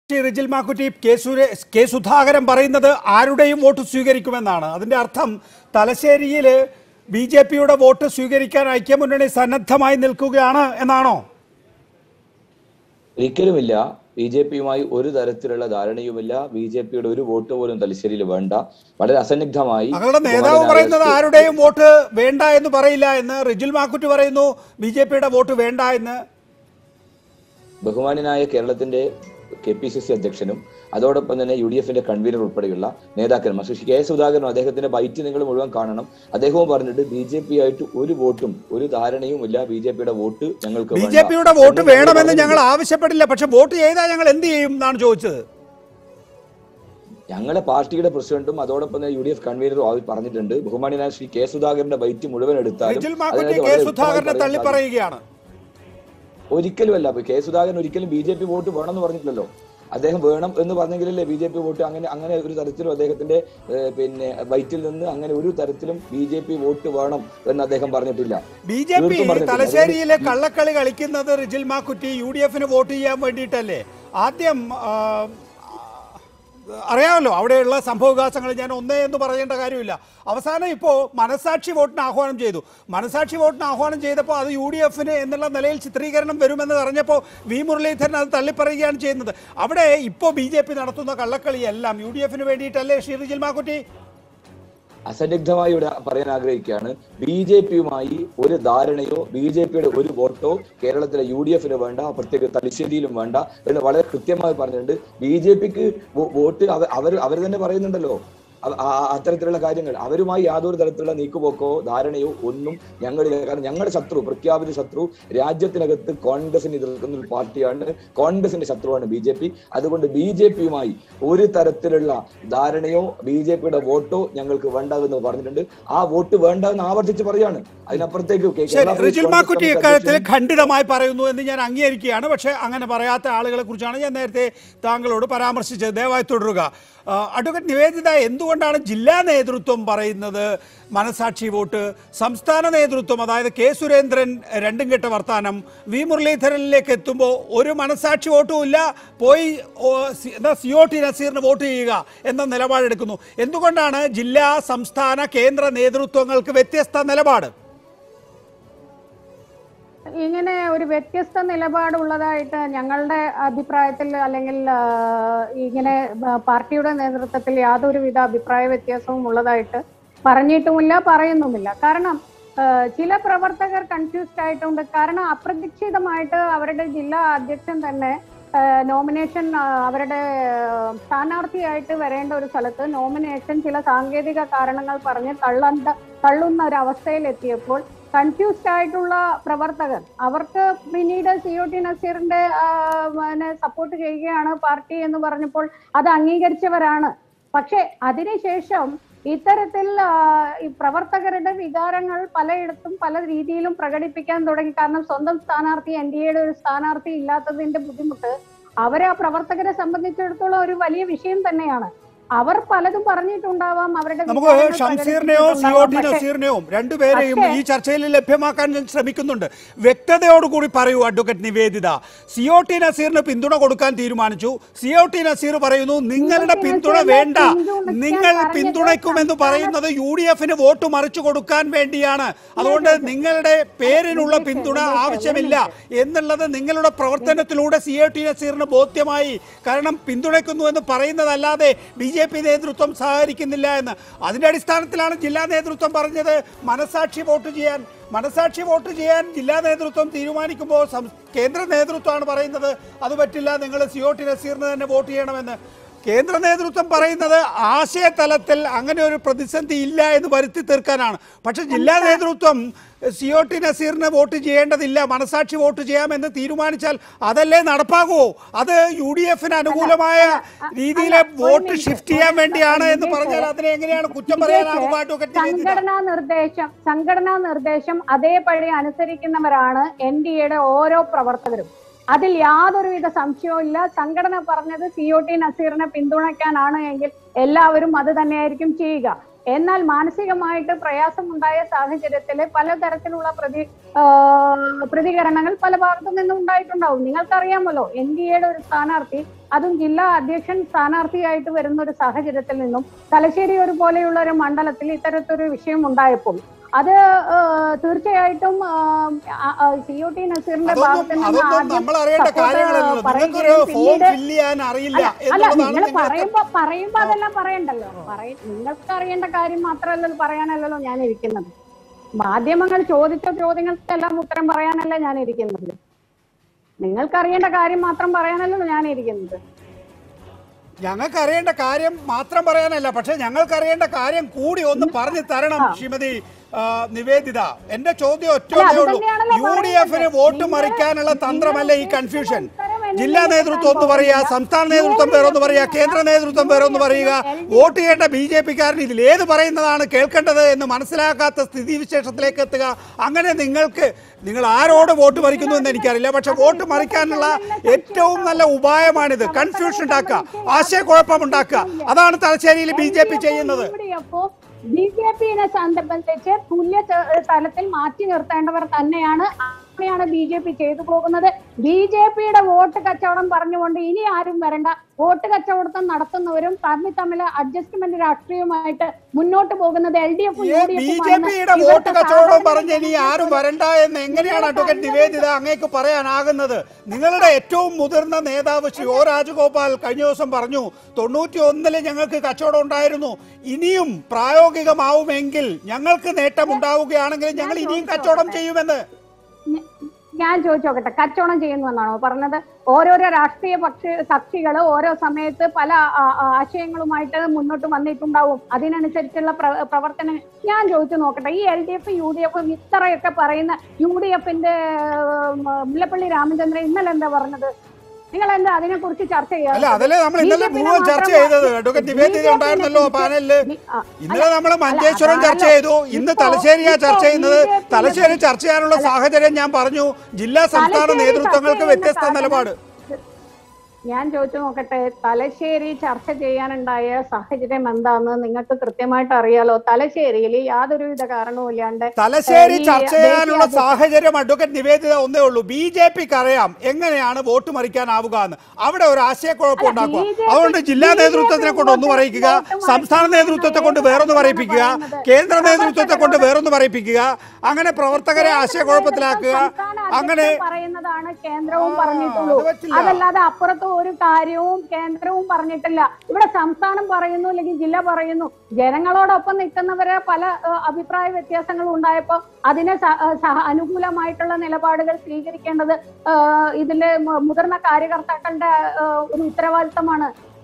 Shri Rijil Makkutty K സുരേ K Sudhakaran പറയുന്നത് ആരുടെയും വോട്ട് സ്വീകരിക്കുമെന്നാണ് അതിന്റെ അർത്ഥം തലശ്ശേരിയിൽ ബി ജെ പിയുടെ വോട്ട് സ്വീകരിക്കാൻ ഐക്യമുന്നണി സന്നദ്ധമായി നിൽക്കുകയാണ് എന്നാണോ ഒരിക്കലുമില്ല ബി ജെ പിയുമായി ഒരു തരത്തിലുള്ള ധാരണയുമില്ല ബി ജെ പിയുടെ ഒരു വോട്ട് പോലും തലശ്ശേരിയിൽ വേണ്ട വളരെ അസന്നിഗ്ധമായി ഞങ്ങളുടെ നേതാവ് ബഹുമാനായ പറയുന്നത് ശ്രീ- ആരുടെയും വോട്ട് വേണ്ട എന്ന് പറയില്ല എന്ന് റിജിൽ മാക്കുറ്റി പറയുന്നു ബി ജെ പിയുടെ വോട്ട് വേണ്ട എന്ന് ബഹുമാനായ കേരളത്തിന്റെ കെ പി സി സി അധ്യക്ഷനും അതോടൊപ്പം തന്നെ യു ഡി എഫിന്റെ കൺവീനർ ഉൾപ്പെടെയുള്ള നേതാക്കന്മാർ ശ്രീ കെ സുധാകരനും അദ്ദേഹത്തിന്റെ ബൈറ്റ് നിങ്ങൾ മുഴുവൻ കാണണം അദ്ദേഹവും പറഞ്ഞിട്ട് ബി ജെ പി ആയിട്ട് ഒരു വോട്ടും ഒരു ധാരണയും ഇല്ല ബി ജെ പിയുടെ വോട്ട് ഞങ്ങൾക്ക് ബി വേണ്ട. ജെ പിയുടെ വോട്ട് എന്ന് വേണമെന്ന് പറഞ്ഞിട്ടുണ്ട്. ഞങ്ങൾ ആവശ്യപ്പെടില്ല പക്ഷെ വോട്ട് ചെയ്താൽ ഞങ്ങൾ എന്ത് ചെയ്യും എന്നാണ് ചോദിച്ചത് ഞങ്ങളെ പാർട്ടിയുടെ പ്രസിഡന്റും അതോടൊപ്പം തന്നെ യു ഡി എഫ് കൺവീനറും ആവി പറഞ്ഞിട്ടുണ്ട് ബഹുമാനായ ശ്രീ കെ സുധാകരന്റെ ബൈറ്റ് മുഴുവൻ എടുത്താലും റിജിൽ മാക്കുറ്റി അതിനകത്ത് കെ വളരെ സുധാകരനെ വ്യക്തമായി തള്ളി പറയാൻ പറയുകയാണ് ഒരിക്കലുമല്ല ഇപ്പൊ കെ സുധാകരൻ ഒരിക്കലും ബി ജെ പി വോട്ട് വേണമെന്ന് പറഞ്ഞിട്ടില്ലല്ലോ അദ്ദേഹം വേണം എന്ന് പറഞ്ഞെങ്കിലല്ലേ ബി ജെ പി വോട്ട് അങ്ങനെ അങ്ങനെ ഒരു തരത്തിലും അദ്ദേഹത്തിന്റെ ഏഹ്, പിന്നെ വൈറ്റിൽ നിന്ന് അങ്ങനെ ഒരു തരത്തിലും ബി ജെ പി വോട്ട് വേണം എന്ന് അദ്ദേഹം പറഞ്ഞിട്ടില്ല ബി ജെ പി തീർത്തും പറഞ്ഞിട്ടില്ല. തലശ്ശേരിയിലെ കള്ളക്കളി കളിക്കുന്നത് റിജിൽ മാക്കുറ്റി യു ഡി എഫിന് വോട്ട് ചെയ്യാൻ വേണ്ടിയിട്ടല്ലേ ആദ്യം ആ, അറിയാമല്ലോ അവിടെയുള്ള സംഭവവികാസങ്ങൾ ഞാൻ ഒന്നേ എന്ന് പറയേണ്ട കാര്യമില്ല അവസാനം ഇപ്പോൾ മനസാക്ഷി വോട്ടിന് ആഹ്വാനം ചെയ്തു മനസാക്ഷി വോട്ടിന് ആഹ്വാനം ചെയ്തപ്പോൾ അത് യു ഡി എഫിന് എന്നുള്ള നിലയിൽ ചിത്രീകരണം വരുമെന്ന് പറഞ്ഞപ്പോൾ വി മുരളീധരൻ അത് തള്ളിപ്പറയുകയാണ് ചെയ്യുന്നത് അവിടെ ഇപ്പോൾ ബി ജെ പി നടത്തുന്ന കള്ളക്കളിയെല്ലാം യു ഡി എഫിന് വേണ്ടിയിട്ടല്ലേ ശ്രീ റിജിൽ മാക്കുറ്റി അസന്നിഗ്ധമായി ഇവിടെ പറയാൻ ആഗ്രഹിക്കുകയാണ് ബി ജെ പിയുമായി ഒരു ധാരണയോ ബി ജെ പിയുടെ ഒരു വോട്ടോ കേരളത്തിലെ യു ഡി എഫിന് വേണ്ട പ്രത്യേക തലശ്ശേരിയിലും വേണ്ട എന്ന് വളരെ കൃത്യമായി പറഞ്ഞിട്ടുണ്ട് ബി ജെ പിക്ക് വോട്ട് അവർ അവർ തന്നെ പറയുന്നുണ്ടല്ലോ അവ- ആ- ആ- അത്തരത്തിലുള്ള കാര്യങ്ങൾ അവരുമായി യാതൊരു തരത്തിലുള്ള നീക്കുപോക്കോ ധാരണയോ ഒന്നും ഞങ്ങളില്ല കാരണം ഞങ്ങളുടെ ശത്രു പ്രഖ്യാപിത ശത്രു രാജ്യത്തിനകത്ത് കോൺഗ്രസിനെ എതിർക്കുന്ന ഒരു പാർട്ടിയാണ് കോൺഗ്രസിന്റെ ശത്രുവാണ് ബി ജെ പി അതുകൊണ്ട് ബി ജെ പിയുമായി ഒരു തരത്തിലുള്ള ധാരണയോ ബി ജെ പിയുടെ വോട്ടോ ഞങ്ങൾക്ക് വേണ്ട എന്ന് പറഞ്ഞിട്ടുണ്ട് ആ വോട്ട് വേണ്ട എന്ന് ആവർത്തിച്ച് പറയാണ് അതിനപ്പുറത്തേക്ക് കേ- ശരി കേരള റിജിൽ കോൺഗ്രസ് മാക്കുറ്റി കമ്മിറ്റി ഇക്കാര്യത്തിൽ അധ്യക്ഷനും ഖണ്ഡിതമായി പറയുന്നു എന്ന് ഞാൻ അംഗീകരിക്കുകയാണ് പക്ഷേ അങ്ങനെ പറയാത്ത ആളുകളെ കുറിച്ചാണ് ഞാൻ നേരത്തെ താങ്കളോട് പരാമർശിച്ചത് ദയവായി തുടരുക ആ, അഡ്വക്കേറ്റ് നിവേദിത എന്തുകൊണ്ടാണ് ജില്ലാ നേതൃത്വം പറയുന്നത് മനസാക്ഷി വോട്ട് സംസ്ഥാന നേതൃത്വം അതായത് കെ സുരേന്ദ്രൻ രണ്ടും കെട്ട വർത്താനം വി മുരളീധരനിലേക്ക് എത്തുമ്പോൾ ഒരു മനസാക്ഷി വോട്ടും ഇല്ല പോയി ഓ, സി- എന്താ സി ഒ ടി നസീറിന് വോട്ട് ചെയ്യുക എന്ന നിലപാടെടുക്കുന്നു എന്തുകൊണ്ടാണ് ജില്ലാ സംസ്ഥാന കേന്ദ്ര നേതൃത്വങ്ങൾക്ക് വ്യത്യസ്ത നിലപാട് ഇങ്ങനെ ഒരു വ്യത്യസ്ത നിലപാടുള്ളതായിട്ട് ഞങ്ങളുടെ അഭിപ്രായത്തിൽ അല്ലെങ്കിൽ ആ, ഇങ്ങനെ ബ- പാർട്ടിയുടെ നേതൃത്വത്തിൽ യാതൊരുവിധ അഭിപ്രായ വ്യത്യാസവും ഉള്ളതായിട്ട് പറഞ്ഞിട്ടുമില്ല പറയുന്നുമില്ല കാരണം ആ, ചില പ്രവർത്തകർ കൺഫ്യൂസ്ഡ് ആയിട്ടുണ്ട് കാരണം അപ്രതീക്ഷിതമായിട്ട് അവരുടെ ജില്ലാ അധ്യക്ഷൻ തന്നെ നോമിനേഷൻ അവരുടെ ആ, സ്ഥാനാർത്ഥിയായിട്ട് വരേണ്ട ഒരു സ്ഥലത്ത് നോമിനേഷൻ ചില സാങ്കേതിക കാരണങ്ങൾ പറഞ്ഞ് തള്ളണ്ട തള്ളുന്ന ഒരു അവസ്ഥയിൽ എത്തിയപ്പോൾ കൺഫ്യൂസ്ഡ് ആയിട്ടുള്ള പ്രവർത്തകർ അവർക്ക് പിന്നീട് സി ഒ ടി നസീറിന്റെ സപ്പോർട്ട് ചെയ്യുകയാണ് പാർട്ടി എന്ന് പറഞ്ഞപ്പോൾ അത് അംഗീകരിച്ചവരാണ് പക്ഷെ അതിനുശേഷം ഇത്തരത്തിൽ ആ, ഈ പ്രവർത്തകരുടെ വികാരങ്ങൾ പലയിടത്തും പല രീതിയിലും പ്രകടിപ്പിക്കാൻ തുടങ്ങി കാരണം സ്വന്തം സ്ഥാനാർത്ഥി എൻ ഡി എയുടെ ഒരു സ്ഥാനാർത്ഥി ഇല്ലാത്തതിന്റെ ബുദ്ധിമുട്ട് അവരെ ആ പ്രവർത്തകരെ സംബന്ധിച്ചിടത്തോളം ഒരു വലിയ വിഷയം തന്നെയാണ് അവർ പലതും പറഞ്ഞിട്ടുണ്ടാവാം അവരുടെ നമുക്ക് വികാരങ്ങൾ ഷംസീറിനെയോ സി ഒ പ്രകടിപ്പിച്ചിട്ടുണ്ടാവാം. ടി പക്ഷേ നസീറിനെയോ രണ്ടുപേരെയും പക്ഷേ- ഈ ചർച്ചയിൽ ലഭ്യമാക്കാൻ ഞാൻ ശ്രമിക്കുന്നുണ്ട് വ്യക്തതയോടുകൂടി പറയൂ advocate Nivedita C O T നസീറിന് പിന്തുണ കൊടുക്കാൻ തീരുമാനിച്ചു സി ഒ ടി നസീർ പറയുന്നു നിങ്ങളുടെ ടി പിന്തുണ നസീറിനെ വേണ്ട പിന്തുണയ്ക്കാൻ നിങ്ങൾ പറഞ്ഞത് പിന്തുണയ്ക്കുമെന്ന് സംസ്ഥാന- പറയുന്നത് യു ഡി എഫിന് വോട്ട് മറിച്ചു കൊടുക്കാൻ വേണ്ടിയാണ് അതുകൊണ്ട് നിങ്ങളുടെ പേരിനുള്ള നികേഷ്, പിന്തുണ നികേഷ്, ആവശ്യമില്ല ഒരു എന്നുള്ളത് നിങ്ങളുടെ പ്രവർത്തനത്തിലൂടെ സി എ ടി നസീറിന് ബോധ്യമായി കാരണം പിന്തുണയ്ക്കുന്നു എന്ന് പറയുന്നതല്ലാതെ ബി ജെ പി നേതൃത്വം സഹകരിക്കുന്നില്ല എന്ന് അതിന്റെ അടിസ്ഥാനത്തിലാണ് ജില്ലാ നേതൃത്വം പറഞ്ഞത് മനസാക്ഷി വോട്ട് ചെയ്യാൻ മനസാക്ഷി വോട്ട് ചെയ്യാൻ ജില്ലാ നേതൃത്വം തീരുമാനിക്കുമ്പോൾ സം- കേന്ദ്ര നേതൃത്വമാണ് പറയുന്നത് അത് പറ്റില്ല നിങ്ങൾ സി ഒ ടി നസീറിന് തന്നെ വോട്ട് ചെയ്യണമെന്ന് കേന്ദ്ര നേതൃത്വം പറയുന്നത് ആശയതലത്തിൽ അങ്ങനെ ഒരു പ്രതിസന്ധി ഇല്ല എന്ന് വരുത്തി തീർക്കാനാണ് പക്ഷെ ജില്ലാ നേതൃത്വം സി ഒ ടി നസീറിന് വോട്ട് ചെയ്യേണ്ടതില്ല മനസാക്ഷി വോട്ട് ചെയ്യാമെന്ന് തീരുമാനിച്ചാൽ അതല്ലേ നടപ്പാകുമോ അത് യു ഡി എഫിന് അനുകൂലമായ രീതിയിലെ ഒരു വോട്ട് മിനിറ്റ്, ഷിഫ്റ്റ് ചെയ്യാൻ ഒരു വേണ്ടിയാണ് എന്ന് മിനിറ്റ്. പറഞ്ഞാൽ അതിനെ എങ്ങനെയാണ് കുറ്റം നികേഷ്, പറയാനാകുമായിട്ട് സംഘടനാ നിർദ്ദേശം സംഘടനാ നിർദ്ദേശം അതേപടി അനുസരിക്കുന്നവരാണ് എൻ ഡി എയുടെ ഓരോ പ്രവർത്തകരും അതിൽ യാതൊരുവിധ സംശയവും ഇല്ല സംഘടന പറഞ്ഞത് സി ഒ ടി നസീറിനെ പിന്തുണയ്ക്കാനാണ് എങ്കിൽ എല്ലാവരും അത് തന്നെയായിരിക്കും ചെയ്യുക എന്നാൽ മാനസികമായിട്ട് പ്രയാസമുണ്ടായ സാഹചര്യത്തിൽ പലതരത്തിലുള്ള പ്രതി ആ, പ്രതികരണങ്ങൾ പല ഭാഗത്തു നിന്നും ഉണ്ടായിട്ടുണ്ടാവും നിങ്ങൾക്കറിയാമല്ലോ എൻ ഡി എയുടെ ഒരു സ്ഥാനാർത്ഥി അതും ജില്ലാ അധ്യക്ഷൻ സ്ഥാനാർത്ഥിയായിട്ട് വരുന്ന ഒരു സാഹചര്യത്തിൽ നിന്നും തലശ്ശേരി ഒരു പോലെയുള്ള ഒരു മണ്ഡലത്തിൽ ഇത്തരത്തൊരു വിഷയം ഉണ്ടായപ്പോൾ അത് ആ, തീർച്ചയായിട്ടും സി ഒ ടി നസീറിന്റെ ഭാഗത്ത് അതൊന്നും നിന്ന് അതൊന്നും ആദ്യം നമ്മൾ അറിയേണ്ട support കാര്യങ്ങളല്ലല്ലോ നിങ്ങൾക്കൊരു പറയുകയും ഫോം പിന്നീട് ഫില്ല് ചെയ്യാൻ അറിയില്ല അല്ല അല്ല എന്നുള്ളതാണ് നിങ്ങൾ നിങ്ങൾക്ക് പറയുമ്പോ പറയുമ്പോ അതെല്ലാം പറയണ്ടല്ലോ പറയ നിങ്ങൾക്ക് അറിയേണ്ട കാര്യം മാത്രമല്ലല്ലോ പറയാനല്ലല്ലോ ഞാൻ ഇരിക്കുന്നത് മാധ്യമങ്ങൾ ചോദിച്ച ചോദ്യങ്ങൾക്കെല്ലാം ഉത്തരം പറയാനല്ല ഞാൻ ഇരിക്കുന്നത് നിങ്ങൾക്ക് അറിയേണ്ട കാര്യം മാത്രം പറയാനല്ലല്ലോ ഞാൻ ഇരിക്കുന്നത് ഞങ്ങൾക്ക് അറിയേണ്ട കാര്യം മാത്രം പറയാനല്ല പക്ഷെ ഞങ്ങൾക്ക് അറിയേണ്ട കാര്യം കൂടി ഒന്ന് പറഞ്ഞു തരണം ശ്രീമതി ആ, നിവേദിത എന്റെ ചോദ്യം ഒറ്റേ അല്ല, അത് ഉള്ളൂ തന്നെയാണല്ലോ യു ഡി എഫിന് പറയുന്നത്. വോട്ട് നിങ്ങൾ- മറിക്കാനുള്ള തന്ത്രമല്ല ഈ കൺഫ്യൂഷൻ ഉത്തരം എന്നിൽ ജില്ലാ നിന്ന് നേതൃത്വം ഒന്ന് കിട്ടാൻ പറയുക പോകുന്നില്ല. സംസ്ഥാന നേതൃത്വം വേറൊന്ന് പറയുക കേന്ദ്ര നേതൃത്വം വേറൊന്ന് പറയുക വോട്ട് ചെയ്യേണ്ട ബി ജെ പിക്കാരൻ ഇതിൽ ഏത് പറയുന്നതാണ് കേൾക്കേണ്ടത് എന്ന് മനസ്സിലാക്കാത്ത സ്ഥിതിവിശേഷത്തിലേക്ക് എത്തുക അങ്ങനെ നിങ്ങൾക്ക് നിങ്ങൾ ആരോട് വോട്ട് മറിക്കുന്നു എന്ന് എനിക്കറിയില്ല പക്ഷെ വോട്ട് മറിക്കാനുള്ള ഏറ്റവും നല്ല ഉപായമാണിത് കൺഫ്യൂഷൻ ഉണ്ടാക്കുക ആശയക്കുഴപ്പം ഉണ്ടാക്കുക അതാണ് തലശ്ശേരിയിൽ ബി ജെ പി ചെയ്യുന്നത് ബി ജെ പിനെ സംബന്ധിച്ച് തുല്യ ത- തലത്തിൽ മാറ്റി നിർത്തേണ്ടവർ തന്നെയാണ് അങ്ങനെയാണ് ബി ജെ പി ചെയ്തു പോകുന്നത് ബി ജെ പിയുടെ വോട്ട് കച്ചവടം പറഞ്ഞുകൊണ്ട് ഇനി ആരും വരണ്ട വോട്ട് കച്ചവടം നടത്തുന്നവരും തമ്മിൽ തമ്മിൽ അഡ്ജസ്റ്റ്മെന്റ് രാഷ്ട്രീയവുമായിട്ട് മുന്നോട്ട് പോകുന്നത് എൽ ഡി എഫും യു ഡി ബി ജെ പിയുടെ വോട്ട് കച്ചവടം പറഞ്ഞ് ഇനി ആരും വരണ്ട എന്ന് എങ്ങനെയാണ് അഡ്വക്കേറ്റ് നിവേദിത അങ്ങേക്ക് പറയാനാകുന്നത് നിങ്ങളുടെ ഏറ്റവും മുതിർന്ന നേതാവ് ശ്രീ ഒ രാജഗോപാൽ കഴിഞ്ഞ ദിവസം പറഞ്ഞു തൊണ്ണൂറ്റി ഒന്നില് ഞങ്ങൾക്ക് കച്ചവടം ഉണ്ടായിരുന്നു ഇനിയും പ്രായോഗികമാവുമെങ്കിൽ ഞങ്ങൾക്ക് നേട്ടം ഉണ്ടാവുകയാണെങ്കിൽ ഞങ്ങൾ ഇനിയും കച്ചവടം ചെയ്യുമെന്ന് ഞ- ഞാൻ ചോദിച്ചോക്കട്ടെ കച്ചവടം ചെയ്യുന്നു എന്നാണോ പറഞ്ഞത് ഓരോരോ രാഷ്ട്രീയ പക്ഷി കക്ഷികൾ ഓരോ സമയത്ത് പല ആ, ആ, ആശയങ്ങളുമായിട്ട് മുന്നോട്ട് വന്നിട്ടുണ്ടാവും അതിനനുസരിച്ചുള്ള പ്ര- പ്രവർത്തനം ഞാൻ ചോദിച്ചു നോക്കട്ടെ ഈ L D F U D F ഇത്രയൊക്കെ പറയുന്ന യു ഡി എഫിന്റെ മുല്ലപ്പള്ളി രാമചന്ദ്രൻ ഇന്നലെ എന്താ പറഞ്ഞത് നിങ്ങൾ എന്താ അതിനെ കുറിച്ച് ചർച്ച അല്ല ചെയ്യാം അതല്ലേ നമ്മൾ ഇന്നലെ മുഴുവൻ ചർച്ച ചെയ്തത് അഡ്വക്കേറ്റ് നിവേദിത ഉണ്ടായിരുന്നല്ലോ പാനലില് ഇന്നലെ നമ്മൾ മഞ്ചേശ്വരം ചർച്ച ചെയ്തു ഇന്ന് തലശ്ശേരിയാ ചർച്ച ചെയ്യുന്നത് തലശ്ശേരി ചർച്ച ചെയ്യാനുള്ള സാഹചര്യം ഞാൻ പറഞ്ഞു ജില്ലാ സംസ്ഥാന തലശ്ശേരി നേതൃത്വങ്ങൾക്ക് ചർച്ച വ്യത്യസ്ത ചെയ്യുന്ന നിലപാട് ഞാൻ ചോദിച്ചു നോക്കട്ടെ തലശ്ശേരി ചർച്ച ചെയ്യാനുണ്ടായ സാഹചര്യം എന്താന്ന് നിങ്ങൾക്ക് കൃത്യമായിട്ട് അറിയാലോ തലശ്ശേരിയിൽ യാതൊരുവിധ കാരണവും ഇല്ലാണ്ട് തലശ്ശേരി ഈ ചർച്ച ചെയ്യാനുള്ള ദേശീയ സാഹചര്യം അഡ്വക്കേറ്റ് നിവേദിത ഒന്നേ ഉള്ളൂ ബി ജെ പിക്ക് അറിയാം എങ്ങനെയാണ് വോട്ട് മറിക്കാനാവുക എന്ന് അവിടെ ഒരു ആശയക്കുഴപ്പം അല്ല, ഉണ്ടാക്കുക BJP അതുകൊണ്ട് ജില്ലാ BJP നേതൃത്വത്തിനെ കൊണ്ട് ഒന്ന് വോട്ട് പറയിക്കുക മറിക്കാൻ സംസ്ഥാന നേതൃത്വത്തെ കൊണ്ട് വേറൊന്ന് പറയിപ്പിക്കുക പറയുന്നത്. കേന്ദ്ര നേതൃത്വത്തെ കൊണ്ട് വേറൊന്ന് പറയിപ്പിക്കുക അങ്ങനെ പ്രവർത്തകരെ ആശയക്കുഴപ്പത്തിലാക്കുക സംസ്ഥാന അങ്ങനെ അധ്യക്ഷൻ പറയുന്നതാണ് കേന്ദ്രവും ആ, പറഞ്ഞിട്ടുള്ളൂ അത് പറ്റില്ല. അതല്ലാതെ അപ്പുറത്ത് ഒരു കാര്യവും കേന്ദ്രവും പറഞ്ഞിട്ടില്ല ഇവിടെ സംസ്ഥാനം പറയുന്നു അല്ലെങ്കിൽ ജില്ല പറയുന്നു ജനങ്ങളോടൊപ്പം നിൽക്കുന്നവരെ പല ഏഹ്, അഭിപ്രായ വ്യത്യാസങ്ങളും ഉണ്ടായപ്പോൾ അതിനെ സ- ഏഹ്, സഹ അനുകൂലമായിട്ടുള്ള നിലപാടുകൾ സ്വീകരിക്കേണ്ടത് ഏഹ്, ഇതിലെ മു- മുതിർന്ന കാര്യകർത്താക്കളുടെ ഏഹ്, ഒരു ഉത്തരവാദിത്തമാണ്